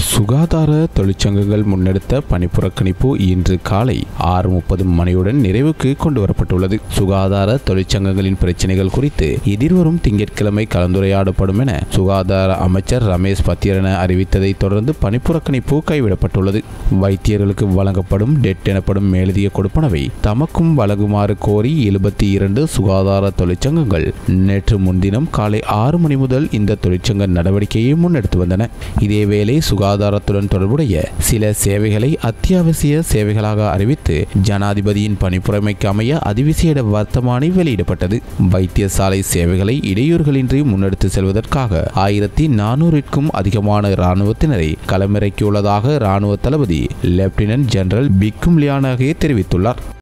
சுகாதார தொழிற்சங்கங்கள் முன்னெடுத்த பணிப்புறக்கணிப்பு இன்று காலை ஆறு முப்பது மணியுடன் நிறைவுக்கு கொண்டு வரப்பட்டுள்ளது சுகாதார தொழிற்சங்கங்களின் பிரச்சினைகள் குறித்து எதிர்வரும் திங்கட்கிழமை கலந்துரையாடப்படும் என சுகாதார அமைச்சர் ரமேஷ் பத்திரன அறிவித்ததை தொடர்ந்து பணிப்புறக்கணிப்பு கைவிடப்பட்டுள்ளது வைத்தியர்களுக்கு வழங்கப்படும் டெட் எனப்படும் மேலதிக கொடுப்பனவை தமக்கும் வழங்குமாறு கோரி எழுபத்தி இரண்டு சுகாதார தொழிற்சங்கங்கள் நேற்று முன்தினம் காலை ஆறு மணி முதல் இந்த தொழிற்சங்க நடவடிக்கையை முன்னெடுத்து வந்தன இதேவேளை சுகாதாரத்துடன் தொடர்புடைய சில சேவைகளை அத்தியாவசிய சேவைகளாக அறிவித்து ஜனாதிபதியின் பணிப்புரைமைக்கு அமைய அதிவிசேட வர்த்தமானி வெளியிடப்பட்டது வைத்தியசாலை சேவைகளை இடையூறுகளின்றி முன்னெடுத்து செல்வதற்காக ஆயிரத்தி நானூறிற்கும் அதிகமான இராணுவத்தினரை களமிறக்கியுள்ளதாக இராணுவ தளபதி லெப்டினன்ட் ஜெனரல் பிக்கும் லியானகே தெரிவித்துள்ளார்